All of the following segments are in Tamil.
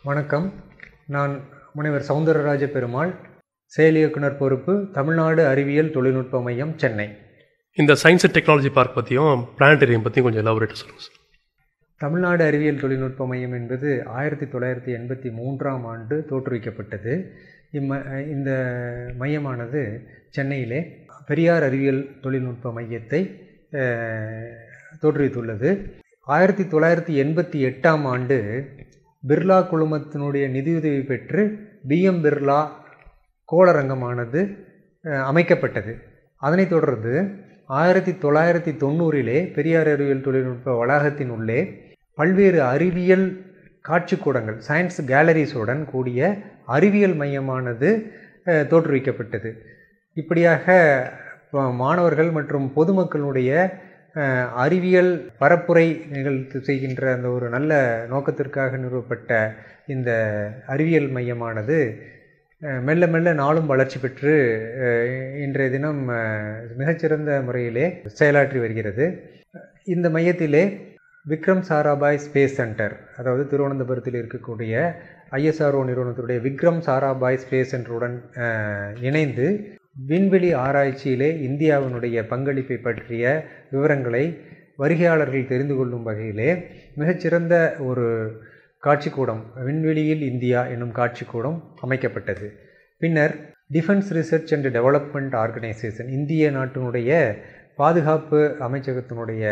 வணக்கம் நான் முனைவர் சவுந்தரராஜ பெருமாள் செயல் இயக்குனர் பொறுப்பு தமிழ்நாடு அறிவியல் தொழில்நுட்ப மையம் சென்னை இந்த சயின்ஸ் அண்ட் டெக்னாலஜி பார்க் பற்றியும் பிளானட்டரியம் பற்றியும் கொஞ்சம் எலாபரேட்டாக சொல்லுங்கள் சார் தமிழ்நாடு அறிவியல் தொழில்நுட்ப மையம் என்பது ஆயிரத்தி தொள்ளாயிரத்தி எண்பத்தி மூன்றாம் ஆண்டு தோற்றுவிக்கப்பட்டது இம்ம இந்த மையமானது சென்னையிலே பெரியார் அறிவியல் தொழில்நுட்ப மையத்தை அஹ், தோற்றுவித்துள்ளது ஆயிரத்தி தொள்ளாயிரத்தி எண்பத்தி எட்டாம் ஆண்டு பிர்லா குழுமத்தினுடைய நிதியுதவி பெற்று பிஎம் பிர்லா கோளரங்கமானது அஹ், அமைக்கப்பட்டது அதனைத் தொடர்ந்து ஆயிரத்தி தொள்ளாயிரத்தி தொண்ணூறிலே பெரியார் அறிவியல் தொழில்நுட்ப வளாகத்தின் உள்ளே பல்வேறு அறிவியல் காட்சிக்கூடங்கள் சயின்ஸ் கேலரிஸுடன் கூடிய அறிவியல் மையமானது அஹ், தோற்றுவிக்கப்பட்டது இப்படியாக ப- மாணவர்கள் மற்றும் பொதுமக்களுடைய அஹ், அறிவியல் பரப்புரை நிகழ்த்து செய்கின்ற அந்த ஒரு நல்ல நோக்கத்திற்காக நிறுவப்பட்ட இந்த அறிவியல் மையமானது அஹ், மெல்ல மெல்ல நாளும் வளர்ச்சி பெற்று அஹ், இன்றைய தினம் அஹ், மிகச்சிறந்த முறையிலே செயலாற்றி வருகிறது இந்த மையத்திலே விக்ரம் சாராபாய் ஸ்பேஸ் சென்டர் அதாவது திருவனந்தபுரத்தில் இருக்கக்கூடிய ஐஎஸ்ஆர்ஓ நிறுவனத்துடைய விக்ரம் சாராபாய் ஸ்பேஸ் சென்டருடன் அஹ், இணைந்து விண்வெளி ஆராய்ச்சியிலே இந்தியாவினுடைய பங்களிப்பை பற்றிய விவரங்களை வருகையாளர்கள் தெரிந்து கொள்ளும் வகையிலே மிகச்சிறந்த ஒரு காட்சிக்கூடம் விண்வெளியில் இந்தியா என்னும் காட்சிக்கூடம் அமைக்கப்பட்டது பின்னர் defence research and development organisation இந்திய நாட்டினுடைய பாதுகாப்பு அமைச்சகத்தினுடைய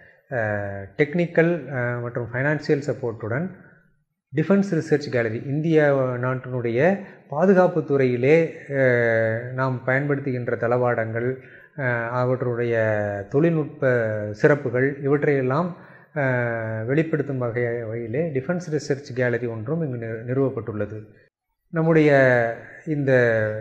டெக்னிக்கல் மற்றும் ஃபைனான்சியல் சப்போர்ட்டுடன் டிஃபென்ஸ் ரிசர்ச் கேலரி இந்திய நாட்டினுடைய பாதுகாப்பு துறையிலே அஹ், நாம் பயன்படுத்துகின்ற தளவாடங்கள் அஹ், அவற்றுடைய தொழில்நுட்ப சிறப்புகள் இவற்றையெல்லாம் அஹ், வெளிப்படுத்தும் வகை வகையிலே டிஃபென்ஸ் ரிசர்ச் கேலரி ஒன்றும் இங்கு நிறு- நிறுவப்பட்டுள்ளது நம்முடைய இந்த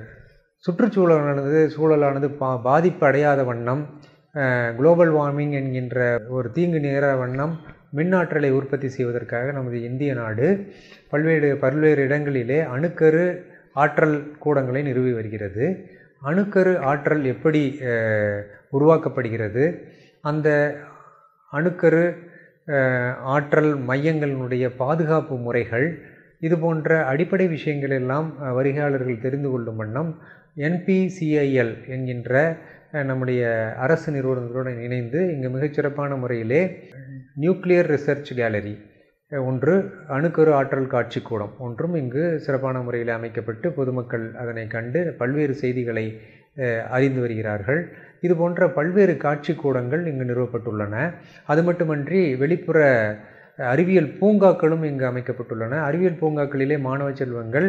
சுற்றுச்சூழலானது சூழலானது பா பாதிப்பு அடையாத வண்ணம் குளோபல் வார்மிங் என்கின்ற ஒரு தீங்கு நேர வண்ணம் மின்னாற்றலை உற்பத்தி செய்வதற்காக நமது இந்திய நாடு பல்வேறு பல்வேறு இடங்களிலே அணுக்கரு ஆற்றல் கூடங்களை நிறுவி வருகிறது அணுக்கரு ஆற்றல் எப்படி அஹ், உருவாக்கப்படுகிறது அந்த அணுக்கரு அஹ், ஆற்றல் மையங்களினுடைய பாதுகாப்பு முறைகள் இது போன்ற அடிப்படை விஷயங்கள் எல்லாம் அஹ், வருகையாளர்கள் தெரிந்து கொள்ளும் வண்ணம் என்பிசிஐஎல் என்கின்ற அஹ், நம்முடைய அரசு நிறுவனங்களுடன் இணைந்து இங்கு மிகச்சிறப்பான முறையிலே நியூக்ளியர் ரிசர்ச் கேலரி அஹ், ஒன்று அணுக்கரு ஆற்றல் காட்சிக்கூடம் ஒன்றும் இங்கு சிறப்பான முறையில் அமைக்கப்பட்டு பொதுமக்கள் அதனை கண்டு பல்வேறு செய்திகளை அஹ், அறிந்து வருகிறார்கள் இது போன்ற பல்வேறு காட்சிக்கூடங்கள் இங்கு நிறுவப்பட்டுள்ளன அது மட்டுமன்றி வெளிப்புற அறிவியல் பூங்காக்களும் இங்கு அமைக்கப்பட்டுள்ளன அறிவியல் பூங்காக்களிலே மாணவ செல்வங்கள்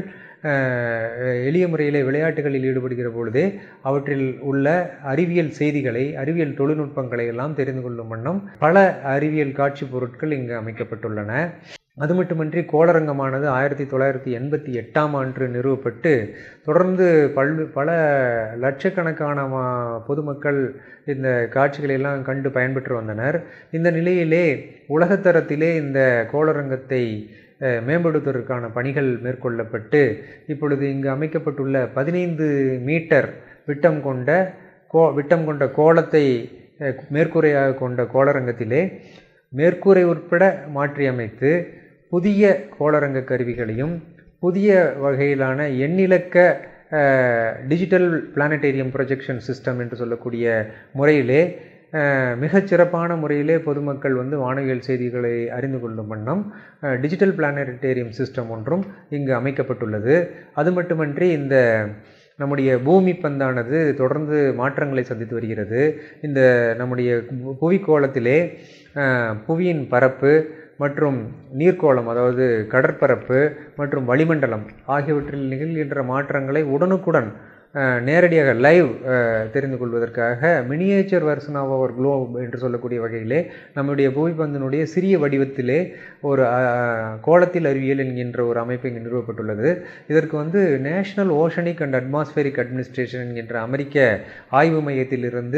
அஹ், எளிய முறையிலே விளையாட்டுகளில் ஈடுபடுகிற பொழுதே அவற்றில் உள்ள அறிவியல் செய்திகளை அறிவியல் தொழில்நுட்பங்களை எல்லாம் தெரிந்து கொள்ளும் வண்ணம் பல அறிவியல் காட்சி பொருட்கள் இங்கு அமைக்கப்பட்டுள்ளன அது மட்டுமன்றி கோளரங்கமானது ஆயிரத்தி தொள்ளாயிரத்தி எண்பத்தி எட்டாம் ஆண்டு நிறுவப்பட்டு தொடர்ந்து பல் பல லட்சக்கணக்கான மா- பொதுமக்கள் இந்த காட்சிகளை எல்லாம் கண்டு பயன்பெற்று வந்தனர் இந்த நிலையிலே உலகத்தரத்திலே இந்த கோளரங்கத்தை அஹ், மேம்படுத்துவதற்கான பணிகள் மேற்கொள்ளப்பட்டு இப்பொழுது இங்கு அமைக்கப்பட்டுள்ள பதினைந்து மீட்டர் விட்டம் கொண்ட கோ விட்டம் கொண்ட கோலத்தை அஹ், மேற்கூரையாக கொண்ட கோளரங்கத்திலே மேற்கூரை உட்பட மாற்றியமைத்து புதிய கோளரங்க கருவிகளையும் புதிய வகையிலான எண்ணிலக்க டிஜிட்டல் பிளானட்டேரியம் ப்ரொஜெக்ஷன் சிஸ்டம் என்று சொல்லக்கூடிய முறையிலே அஹ், மிகச் சிறப்பான முறையிலே பொதுமக்கள் வந்து வானவியல் செய்திகளை அறிந்து கொள்ளும் வண்ணம் அஹ், டிஜிட்டல் பிளானட்டேரியம் சிஸ்டம் ஒன்றும் இங்கு அமைக்கப்பட்டுள்ளது அது மட்டுமன்றி இந்த நம்முடைய பூமி பந்தானது தொடர்ந்து மாற்றங்களை சந்தித்து வருகிறது இந்த நம்முடைய பு- புவிக்கோளத்திலே அஹ், புவியின் பரப்பு மற்றும் நீர்க்கோளம் அதாவது கடற்பரப்பு மற்றும் வளிமண்டலம் ஆகியவற்றில் நிகழ்கின்ற மாற்றங்களை உடனுக்குடன் அஹ், நேரடியாக லைவ் தெரிந்து கொள்வதற்காக miniature version of our globe என்று சொல்லக்கூடிய வகையிலே நம்முடைய புவிப்பந்தினுடைய சிறிய வடிவத்திலே ஒரு அஹ், கோளத்தில் அறிவியல் என்கின்ற ஒரு அமைப்பு இங்கு நிறுவப்பட்டுள்ளது இதற்கு வந்து national oceanic and atmospheric administration என்கின்ற அமெரிக்க ஆய்வு மையத்திலிருந்து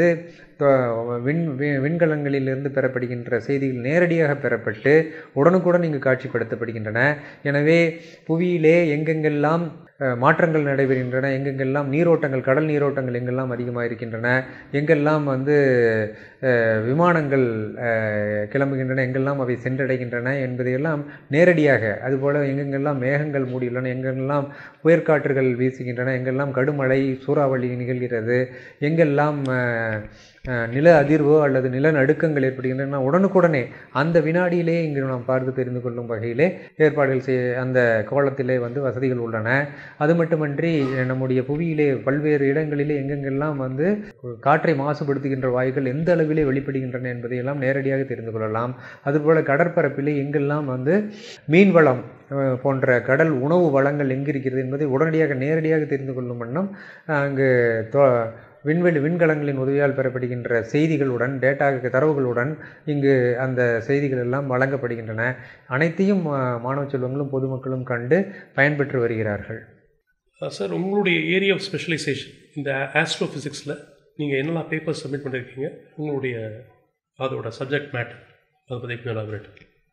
தொ- விண் வி- விண்கலங்களிலிருந்து பெறப்படுகின்ற செய்திகள் நேரடியாக பெறப்பட்டு உடனுக்குடன் இங்கு காட்சிப்படுத்தப்படுகின்றன எனவே புவியிலே எங்கெங்கெல்லாம் அஹ், மாற்றங்கள் நடைபெறுகின்றன எங்கெங்கெல்லாம் நீரோட்டங்கள் கடல் நீரோட்டங்கள் எங்கெல்லாம் அதிகமாக இருக்கின்றன எங்கெல்லாம் வந்து அஹ், விமானங்கள் அஹ், கிளம்புகின்றன எங்கெல்லாம் அவை சென்றடைகின்றன என்பதையெல்லாம் நேரடியாக அதுபோல் எங்கெங்கெல்லாம் மேகங்கள் மூடியுள்ளன எங்கெங்கெல்லாம் புயற்காற்றுகள் வீசுகின்றன எங்கெல்லாம் கடுமழை சூறாவளி நிகழ்கிறது எங்கெல்லாம் அஹ், அஹ், நில அதிர்வோ அல்லது நிலநடுக்கங்கள் ஏற்படுகின்றன உடனுக்குடனே அந்த வினாடியிலே இங்கு நாம் பார்த்து தெரிந்து கொள்ளும் வகையிலே ஏற்பாடுகள் செய்ய அந்த கோலத்திலே வந்து வசதிகள் உள்ளன அது மட்டுமன்றி அஹ், நம்முடைய புவியிலே பல்வேறு இடங்களிலே எங்கெங்கெல்லாம் வந்து காற்றை மாசுபடுத்துகின்ற வாயுக்கள் எந்த அளவிலே வெளிப்படுகின்றன என்பதையெல்லாம் நேரடியாக தெரிந்து கொள்ளலாம் அதுபோல் கடற்பரப்பிலே எங்கெல்லாம் வந்து மீன்வளம் அஹ், போன்ற கடல் உணவு வளங்கள் எங்கு இருக்கிறது என்பதை உடனடியாக நேரடியாக தெரிந்து கொள்ளும் வண்ணம் அங்கு தொ- விண்வெளி விண்கலங்களின் உதவியால் பெறப்படுகின்ற செய்திகளுடன் டேட்டா தரவுகளுடன் இங்கு அந்த செய்திகள் எல்லாம் வழங்கப்படுகின்றன அனைத்தையும் அஹ், மாணவ செல்வங்களும் பொதுமக்களும் கண்டு பயன்பெற்று வருகிறார்கள் சார் உங்களுடைய ஏரியா ஆஃப் ஸ்பெஷலைசேஷன் இந்த ஆஸ்ட்ரோஃபிசிக்ஸில் நீங்கள் என்னெல்லாம் பேப்பர்ஸ் சப்மிட் பண்ணியிருக்கீங்க உங்களுடைய அதோட சப்ஜெக்ட் மேட்டர் அதை பற்றி கொஞ்சம் elaborate.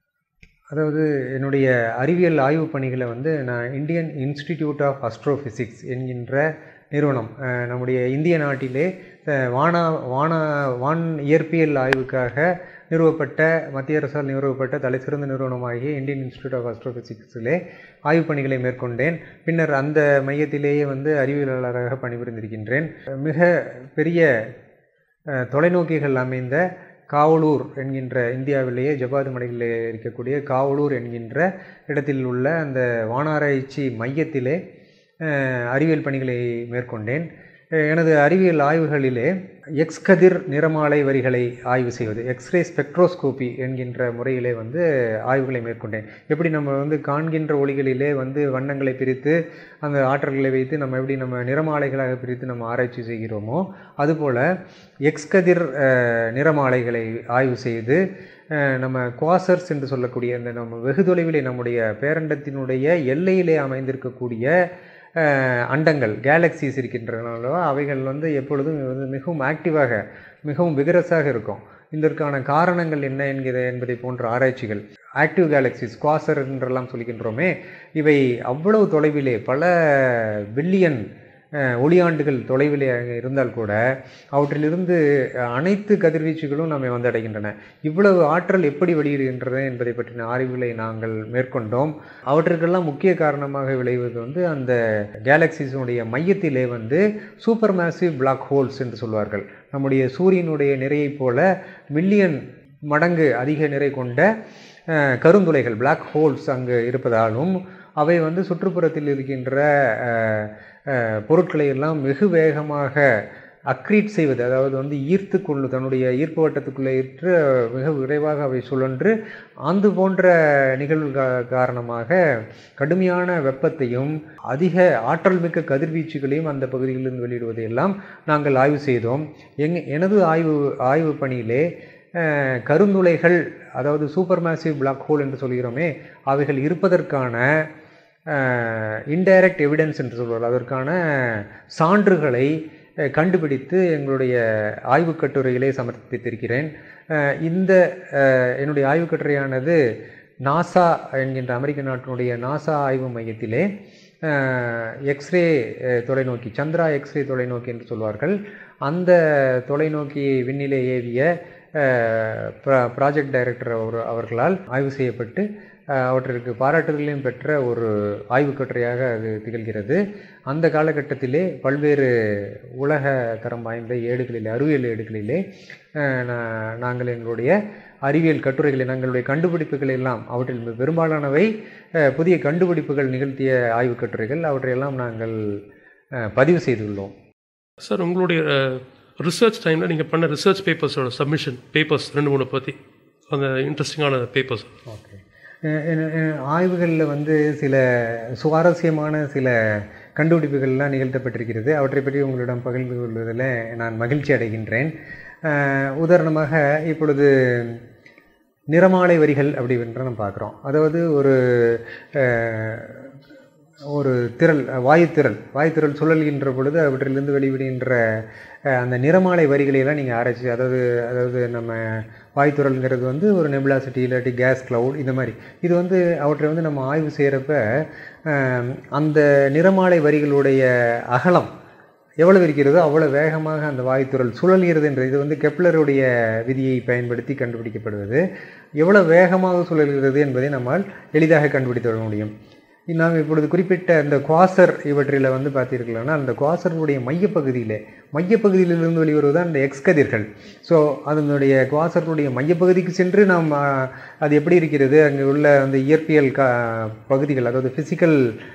அதாவது என்னுடைய அறிவியல் ஆய்வுப் பணிகளை வந்து நான் இந்தியன் இன்ஸ்டிடியூட் ஆஃப் அஸ்ட்ரோஃபிசிக்ஸ் என்கின்ற நிறுவனம் அஹ், நம்முடைய இந்திய நாட்டிலே அஹ், வானா வான வான் இயற்பியல் ஆய்வுக்காக நிறுவப்பட்ட மத்திய அரசால் நிறுவப்பட்ட தலைசிறந்த நிறுவனமாகிய இந்தியன் இன்ஸ்டிடியூட் ஆஃப் அஸ்ட்ரோஃபிசிக்ஸிலே ஆய்வுப் பணிகளை மேற்கொண்டேன் பின்னர் அந்த மையத்திலேயே வந்து அறிவியலாளராக பணிபுரிந்திருக்கின்றேன் மிக பெரிய அஹ், தொலைநோக்கிகள் அமைந்த காவலூர் என்கின்ற இந்தியாவிலேயே ஜபாது மலைகளில் இருக்கக்கூடிய காவலூர் என்கின்ற இடத்தில் உள்ள அந்த வானாராய்ச்சி மையத்திலே அஹ், அறிவியல் பணிகளை மேற்கொண்டேன் அஹ், எனது அறிவியல் ஆய்வுகளிலே எக்ஸ் கதிர் நிறமாலை வரிகளை ஆய்வு செய்வது எக்ஸ்ரே ஸ்பெக்ட்ரோஸ்கோபி என்கின்ற முறையிலே வந்து ஆய்வுகளை மேற்கொண்டேன் எப்படி நம்ம வந்து காண்கின்ற ஒளிகளிலே வந்து வண்ணங்களை பிரித்து அந்த ஆற்றல்களை வைத்து நம்ம எப்படி நம்ம நிறமாலைகளாக பிரித்து நம்ம ஆராய்ச்சி செய்கிறோமோ அதுபோல் எக்ஸ் கதிர் அஹ், நிறமாலைகளை ஆய்வு செய்து அஹ், நம்ம குவாசர்ஸ் என்று சொல்லக்கூடிய இந்த நம்ம வெகு தொலைவிலே நம்முடைய பேரண்டத்தினுடைய எல்லையிலே அமைந்திருக்கக்கூடிய அஹ், அண்டங்கள் கேலக்சிஸ் இருக்கின்றனோ அவைகள் வந்து எப்பொழுதும் வந்து மிகவும் ஆக்டிவாக மிகவும் விகரஸாக இருக்கும் இதற்கான காரணங்கள் என்ன என்கிற என்பதை போன்ற ஆராய்ச்சிகள் ஆக்டிவ் கேலக்சிஸ் குவாசர் என்றெல்லாம் சொல்கின்றோமே இவை அவ்வளவு தொலைவிலே பல பில்லியன் அஹ், ஒளியாண்டுகள் தொலைவிலே அங்கே இருந்தால் கூட அவற்றிலிருந்து அஹ், அனைத்து கதிர்வீச்சுகளும் நம்மை வந்தடைகின்றன இவ்வளவு ஆற்றல் எப்படி வெளியிடுகின்றன என்பதை பற்றின ஆய்வுகளை நாங்கள் மேற்கொண்டோம் அவற்றிற்கெல்லாம் முக்கிய காரணமாக விளைவது வந்து அந்த கேலக்சிஸுடைய மையத்திலே வந்து சூப்பர் மேசிவ் பிளாக் ஹோல்ஸ் என்று சொல்வார்கள் நம்முடைய சூரியனுடைய நிறையைப் போல மில்லியன் மடங்கு அதிக நிறை கொண்ட அஹ், கருந்துளைகள் பிளாக் ஹோல்ஸ் அங்கு இருப்பதாலும் அவை வந்து சுற்றுப்புறத்தில் இருக்கின்ற அஹ், அஹ், பொருட்களை எல்லாம் வெகு வேகமாக அக்ரீட் செய்வது அதாவது வந்து ஈர்த்து கொள்ளு தன்னுடைய ஈர்ப்பு வட்டத்துக்குள்ளே ஈர்த்து மிக விரைவாக அவை சுழன்று அது போன்ற நிகழ்வு கா- காரணமாக கடுமையான வெப்பத்தையும் அதிக ஆற்றல் மிக்க கதிர்வீச்சுகளையும் அந்த பகுதிகளிலிருந்து வெளியிடுவதை எல்லாம் நாங்கள் ஆய்வு செய்தோம் எங் எனது ஆய்வு ஆய்வு பணியிலே அஹ், கருந்துளைகள் அதாவது சூப்பர் மேசிவ் பிளாக் ஹோல் என்று சொல்கிறோமே அவைகள் இருப்பதற்கான இன்டைரக்ட் எவிடன்ஸ் என்று சொல்வார்கள் அதற்கான சான்றுகளை அஹ், கண்டுபிடித்து எங்களுடைய ஆய்வுக் கட்டுரையிலே சமர்ப்பித்திருக்கிறேன் அஹ், இந்த அஹ், என்னுடைய ஆய்வுக் கட்டுரையானது நாசா என்கின்ற அமெரிக்க நாட்டினுடைய நாசா ஆய்வு மையத்திலே அஹ், எக்ஸ்ரே அஹ், தொலைநோக்கி சந்திரா எக்ஸ்ரே தொலைநோக்கி என்று சொல்வார்கள் அந்த தொலைநோக்கியை விண்ணிலே ஏவிய அஹ், ப்ரா- ப்ராஜெக்ட் டைரக்டர் அவர் அவர்களால் ஆய்வு செய்யப்பட்டு அஹ், அவற்றிற்கு பாராட்டுதலையும் பெற்ற ஒரு ஆய்வுக் கட்டுரையாக அது திகழ்கிறது அந்த காலகட்டத்திலே பல்வேறு உலக தரம் வாய்ந்த ஏடுகளிலே அறிவியல் ஏடுகளிலே அஹ், நா- நாங்கள் எங்களுடைய அறிவியல் கட்டுரைகளை நாங்களுடைய கண்டுபிடிப்புகள் எல்லாம் அவற்றில் பெரும்பாலானவை அஹ், புதிய கண்டுபிடிப்புகள் நிகழ்த்திய ஆய்வுக் கட்டுரைகள் அவற்றையெல்லாம் நாங்கள் அஹ், பதிவு செய்துள்ளோம் சார் உங்களுடைய ரிசர்ச் டைமில் நீங்கள் பண்ண ரிசர்ச் பேப்பர்ஸோட சப்மிஷன் பேப்பர்ஸ் ரெண்டு மூணு பற்றி அந்த இன்ட்ரெஸ்டிங்கான பேப்பர்ஸ் ஓகே ஆய்வுகளில் வந்து சில சுவாரஸ்யமான சில கண்டுபிடிப்புகள்லாம் நிகழ்த்தப்பட்டிருக்கிறது அவற்றை பற்றி உங்களிடம் பகிர்ந்து கொள்வதில் நான் மகிழ்ச்சி அடைகின்றேன் அஹ், உதாரணமாக இப்பொழுது நிறமாலை வரிகள் அப்படி என்று நம்ம பார்க்குறோம் அதாவது ஒரு ஒரு திரள் வாயுத்திரள் வாயுத்திரள் சுழல்கின்ற பொழுது அவற்றிலிருந்து வெளிவிடுகின்ற அஹ், அந்த நிறமாலை வரிகளை எல்லாம் நீங்கள் ஆராய்ச்சி அதாவது அதாவது நம்ம வாயுத்திரள்ங்கிறது வந்து ஒரு நெபுலாசிட்டி இல்லாட்டி கேஸ் கிளவுட் இந்த மாதிரி இது வந்து அவற்றை வந்து நம்ம ஆய்வு செய்கிறப்ப அந்த நிறமாலை வரிகளுடைய அகலம் எவ்வளவு இருக்கிறதோ அவ்வளோ வேகமாக அந்த வாயுத்துறல் சுழல்கிறது என்ற இது வந்து கெப்லருடைய விதியை பயன்படுத்தி கண்டுபிடிக்கப்படுவது எவ்வளவு வேகமாக சுழல்கிறது என்பதை நம்மால் எளிதாக கண்டுபிடித்து விட முடியும் நாம் இப்பொழுது குறிப்பிட்ட அந்த குவாசர் இவற்றில் வந்து பார்த்தீர்கள்னா அந்த குவாசருடைய மையப்பகுதியிலே மையப்பகுதியிலிருந்து வெளிவருவது தான் அந்த எக்ஸ் கதிர்கள் ஸோ அதனுடைய குவாசருடைய மையப்பகுதிக்கு சென்று நாம் ஆ, அது எப்படி இருக்கிறது அங்கே உள்ள அந்த இயற்பியல் கா பகுதிகள் அதாவது physical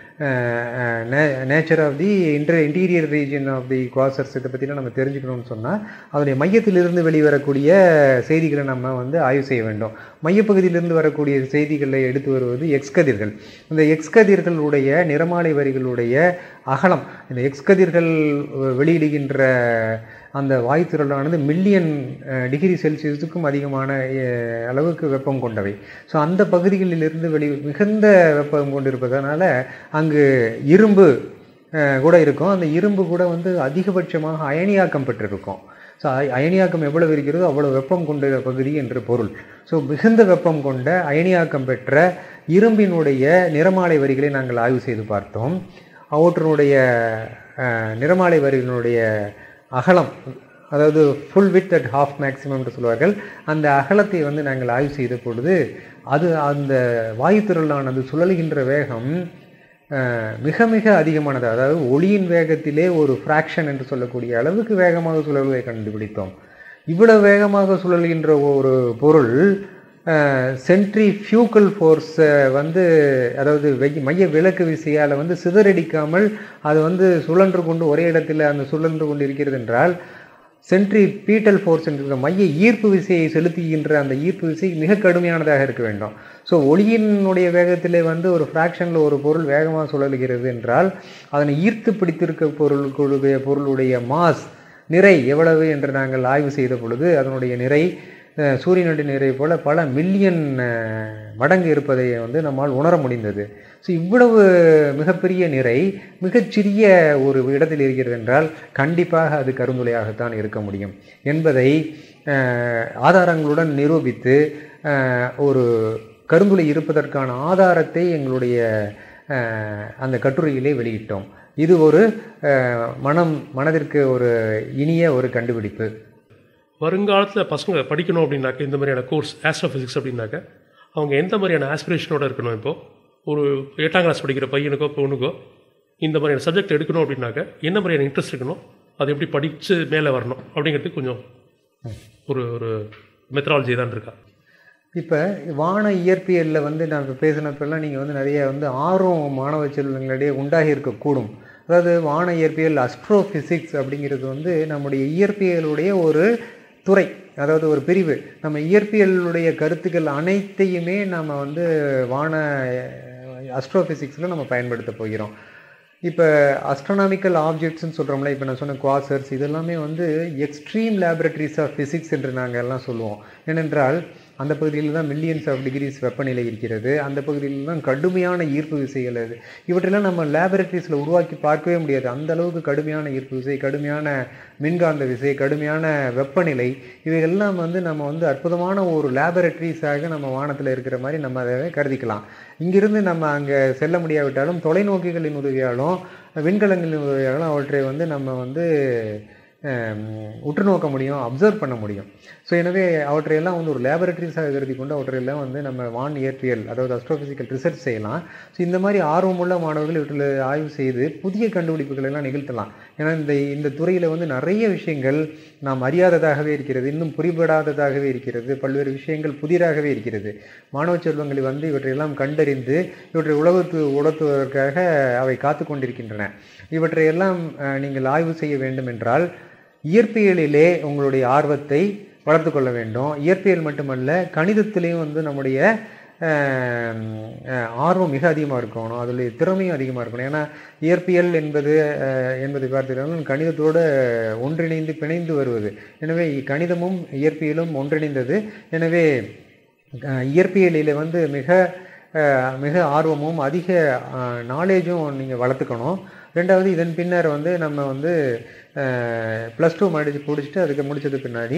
nature of the inter interior region of the quasars இதை பற்றிலாம் நம்ம தெரிஞ்சுக்கணும்னு சொன்னால் அதனுடைய மையத்திலிருந்து வெளிவரக்கூடிய செய்திகளை நம்ம வந்து ஆய்வு செய்ய வேண்டும் மையப்பகுதியிலிருந்து வரக்கூடிய செய்திகளை எடுத்து வருவது எக்ஸ் கதிர்கள் இந்த எக்ஸ் கதிர்களுடைய நிறமாலை வரிகளுடைய அகலம் இந்த எக்ஸ் கதிர்கள் வெளியிடுகின்ற அந்த வாயுத்திரளானது மில்லியன் டிகிரி செல்சியஸுக்கும் அதிகமான அஹ், அளவுக்கு வெப்பம் கொண்டவை ஸோ அந்த பகுதிகளிலிருந்து வெளி மிகுந்த வெப்பம் கொண்டிருப்பதனால அங்கு இரும்பு அஹ், கூட இருக்கும் அந்த இரும்பு கூட வந்து அதிகபட்சமாக அயனியாக்கம் பெற்றிருக்கும் ஸோ அயனியாக்கம் எவ்வளவு இருக்கிறதோ அவ்வளவு வெப்பம் கொண்ட பகுதி என்று பொருள் ஸோ மிகுந்த வெப்பம் கொண்ட அயனியாக்கம் பெற்ற இரும்பினுடைய நிறமாலை வரிகளை நாங்கள் ஆய்வு செய்து பார்த்தோம் அவற்றினுடைய அஹ், நிறமாலை வரிகளுடைய அகலம் அதாவது full width at half maximum என்று சொல்வார்கள் அந்த அகலத்தை வந்து நாங்கள் ஆய்வு செய்த பொழுது அது அந்த வாயுத்திரளானது சுழலுகின்ற வேகம் அஹ், மிக மிக அதிகமானது அதாவது ஒளியின் வேகத்திலே ஒரு ஃப்ராக்ஷன் என்று சொல்லக்கூடிய அளவுக்கு வேகமாக சுழல்வதை கண்டுபிடித்தோம் இவ்வளவு வேகமாக சுழல்கின்ற ஒரு பொருள் சென்ட்ரி ஃபியூக்கல் ஃபோர்ஸை வந்து அதாவது வெய் மைய விளக்கு விசையால் வந்து சிதறடிக்காமல் அது வந்து சுழன்று கொண்டு ஒரே இடத்தில் அந்த சுழன்று கொண்டு இருக்கிறது என்றால் சென்ட்ரி பீட்டல் ஃபோர்ஸ் என்கிற மைய ஈர்ப்பு விசையை செலுத்துகின்ற அந்த ஈர்ப்பு விசை மிக கடுமையானதாக இருக்க வேண்டும் ஸோ ஒளியினுடைய வேகத்திலே வந்து ஒரு ஃப்ராக்ஷனில் ஒரு பொருள் வேகமாக சுழலுகிறது என்றால் அதனை ஈர்த்து பிடித்திருக்க பொருளுடைய பொருளுடைய மாஸ் நிறை எவ்வளவு என்று நாங்கள் ஆய்வு செய்த பொழுது அதனுடைய நிறை அஹ், சூரியனுடைய நிறை போல பல மில்லியன் அஹ், மடங்கு இருப்பதை வந்து நம்மால் உணர முடிந்தது ஸோ இவ்வளவு மிகப்பெரிய நிறை மிகச்சிறிய ஒரு இடத்தில் இருக்கிறது என்றால் கண்டிப்பாக அது கருந்துளையாகத்தான் இருக்க முடியும் என்பதை அஹ், ஆதாரங்களுடன் நிரூபித்து அஹ், ஒரு கருந்துளை இருப்பதற்கான ஆதாரத்தை எங்களுடைய அஹ், அந்த கட்டுரையிலே வெளியிட்டோம் இது ஒரு அஹ், மனம் மனதிற்கு ஒரு இனிய ஒரு கண்டுபிடிப்பு வருங்காலத்தில் பசங்க படிக்கணும் அப்படின்னாக்க இந்த மாதிரியான கோர்ஸ் ஆஸ்ட்ரோஃபிசிக்ஸ் அப்படின்னாக்க அவங்க எந்த மாதிரியான ஆஸ்பிரேஷனோட இருக்கணும் இப்போது ஒரு எட்டாம் கிளாஸ் படிக்கிற பையனுக்கோ பொண்ணுக்கோ இந்த மாதிரியான சப்ஜெக்ட் எடுக்கணும் அப்படின்னாக்க என்ன மாதிரியான இன்ட்ரெஸ்ட் இருக்கணும் அது எப்படி படித்து மேலே வரணும் அப்படிங்கிறதுக்கு கொஞ்சம் ஒரு ஒரு மெத்தடாலஜி தான் இருக்கா இப்போ வான இயற்பியலில் வந்து நான் இப்போ பேசினப்பெல்லாம் நீங்கள் வந்து நிறைய வந்து ஆர்வம் மாணவ செல்வங்களிடையே உண்டாகி இருக்கக்கூடும் அதாவது வான இயற்பியல் அஸ்ட்ரோஃபிசிக்ஸ் அப்படிங்கிறது வந்து நம்முடைய இயற்பியலுடைய ஒரு துறை அதாவது ஒரு பிரிவு நம்ம இயற்பியலுடைய கருத்துக்கள் அனைத்தையுமே நம்ம வந்து வான அஸ்ட்ரோஃபிசிக்ஸில் நம்ம பயன்படுத்த போகிறோம் இப்போ அஸ்ட்ரானாமிக்கல் ஆப்ஜெக்ட்ஸ்னு சொல்கிறோம்ல இப்போ நான் சொன்ன குவாசர்ஸ் இதெல்லாமே வந்து எக்ஸ்ட்ரீம் லேபரட்டரிஸ் ஆஃப் ஃபிசிக்ஸ் என்று நாங்கள் எல்லாம் சொல்லுவோம் ஏனென்றால் அந்த பகுதியில் தான் மில்லியன்ஸ் ஆஃப் டிகிரிஸ் வெப்பநிலை இருக்கிறது அந்த பகுதியில் தான் கடுமையான ஈர்ப்பு விசைகள் அது இவற்றெல்லாம் நம்ம லேபரட்டரிஸில் உருவாக்கி பார்க்கவே முடியாது அந்த அளவுக்கு கடுமையான ஈர்ப்பு விசை கடுமையான மின்காந்த விசை கடுமையான வெப்பநிலை இவைகள்லாம் வந்து நம்ம வந்து அற்புதமான ஒரு லேபரட்டரிஸாக நம்ம வானத்தில் இருக்கிற மாதிரி நம்ம அதை கருதிக்கலாம் இங்கிருந்து நம்ம அங்கே செல்ல முடியாவிட்டாலும் தொலைநோக்கிகளின் உதவியாலும் விண்கலங்களின் உதவியாலும் அவற்றை வந்து நம்ம வந்து ஹம், உற்று நோக்க முடியும் அப்சர்வ் பண்ண முடியும் ஸோ எனவே அவற்றையெல்லாம் வந்து ஒரு லேபரட்டரிஸாக கருதி கொண்டு அவற்றையெல்லாம் வந்து நம்ம வான் இயற்பியல் அதாவது அஸ்ட்ரோஃபிசிக்கல் ரிசர்ச் செய்யலாம் ஸோ இந்த மாதிரி ஆர்வமுள்ள மாணவர்கள் இவற்றில் ஆய்வு செய்து புதிய கண்டுபிடிப்புகளை எல்லாம் நிகழ்த்தலாம் ஏன்னா இந்த இந்த துறையில் வந்து நிறைய விஷயங்கள் நாம் அறியாததாகவே இருக்கிறது இன்னும் புரிபடாததாகவே இருக்கிறது பல்வேறு விஷயங்கள் புதிராகவே இருக்கிறது மாணவ செல்வங்களை வந்து இவற்றையெல்லாம் கண்டறிந்து இவற்றை உலகத்து உணர்த்துவதற்காக அவை காத்து கொண்டிருக்கின்றன இவற்றையெல்லாம் அஹ், நீங்கள் ஆய்வு செய்ய வேண்டும் என்றால் இயற்பியலிலே உங்களுடைய ஆர்வத்தை வளர்த்து கொள்ள வேண்டும் இயற்பியல் மட்டுமல்ல கணிதத்திலையும் வந்து நம்முடைய அஹ், அஹ், ஆர்வம் மிக அதிகமாக இருக்கணும் அதில் திறமையும் அதிகமாக இருக்கணும் ஏன்னா இயற்பியல் என்பது அஹ், என்பதை பார்த்தீங்கன்னா கணிதத்தோடு ஒன்றிணைந்து பிணைந்து வருவது எனவே கணிதமும் இயற்பியலும் ஒன்றிணைந்தது எனவே அஹ், இயற்பியலில் வந்து மிக அஹ், மிக ஆர்வமும் அதிக நாலேஜும் நீங்கள் வளர்த்துக்கணும் ரெண்டாவது இதன் பின்னர் வந்து நம்ம வந்து ப்ளஸ் டூ முடிச்சு முடிச்சுட்டு அதுக்கு முடிச்சது பின்னாடி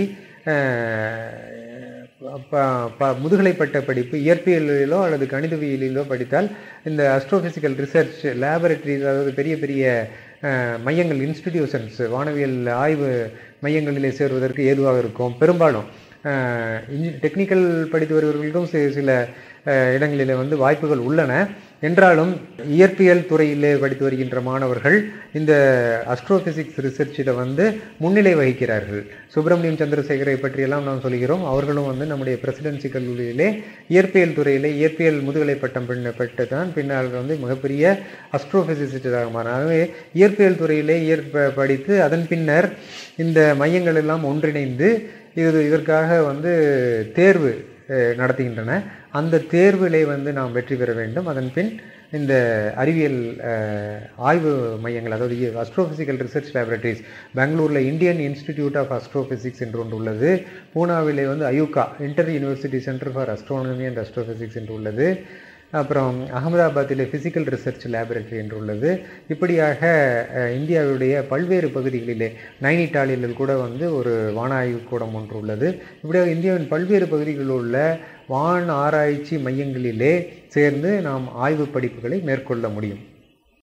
அஹ், ப- ப- முதுகலை பட்ட படிப்பு இயற்பியலிலோ அல்லது கணிதவியலிலோ படித்தால் இந்த அஸ்ட்ரோஃபிசிக்கல் ரிசர்ச் லேபரட்டரிஸ் அதாவது பெரிய பெரிய அஹ், மையங்கள் இன்ஸ்டிடியூஷன்ஸ் வானவியல் ஆய்வு மையங்களிலே சேருவதற்கு ஏதுவாக இருக்கும் பெரும்பாலும் டெக்னிக்கல் படித்து வருபவர்களுக்கும் சி- சில அஹ், இடங்களிலே வந்து வாய்ப்புகள் உள்ளன என்றாலும் இயற்பியல் துறையிலே படித்து வருகின்ற மாணவர்கள் இந்த அஸ்ட்ரோபிசிக்ஸ் ரிசர்ச்சில் வந்து முன்னிலை வகிக்கிறார்கள் சுப்பிரமணியம் சந்திரசேகரை பற்றியெல்லாம் நாம் சொல்கிறோம் அவர்களும் வந்து நம்முடைய பிரசிடென்சி கல்லூரியிலே இயற்பியல் துறையிலே இயற்பியல் முதுகலை பட்டம் பெண் பெற்று தான் பின்னால் வந்து மிகப்பெரிய அஸ்ட்ரோபிசிஸ்டாக மாறினார் ஆகவே இயற்பியல் துறையிலே இயற்ப படித்து அதன் பின்னர் இந்த மையங்கள் எல்லாம் ஒன்றிணைந்து இது இதற்காக வந்து தேர்வு அஹ், நடத்துகின்றன அந்த தேர்விலே வந்து நாம் வெற்றி பெற வேண்டும் அதன் பின் இந்த அறிவியல் அஹ், ஆய்வு மையங்கள் அதாவது அஸ்ட்ரோபிசிக்கல் ரிசர்ச் லேபரட்டரிஸ் பெங்களூரில் இந்தியன் இன்ஸ்டிடியூட் ஆஃப் அஸ்ட்ரோபிசிக்ஸ் என்று ஒன்று உள்ளது பூனாவிலே வந்து IUCAA inter university centre for astronomy and astrophysics என்று உள்ளது அப்புறம் அகமதாபாத்தில் ஃபிசிக்கல் ரிசர்ச் லேபரட்டரி என்று உள்ளது இப்படியாக அஹ், இந்தியாவுடைய பல்வேறு பகுதிகளிலே நைனிட்டாலில் கூட வந்து ஒரு வான ஆய்வு கூடம் ஒன்று உள்ளது இப்படியாக இந்தியாவின் பல்வேறு பகுதிகளில் உள்ள வான் ஆராய்ச்சி மையங்களிலே சேர்ந்து நாம் ஆய்வு படிப்புகளை மேற்கொள்ள முடியும்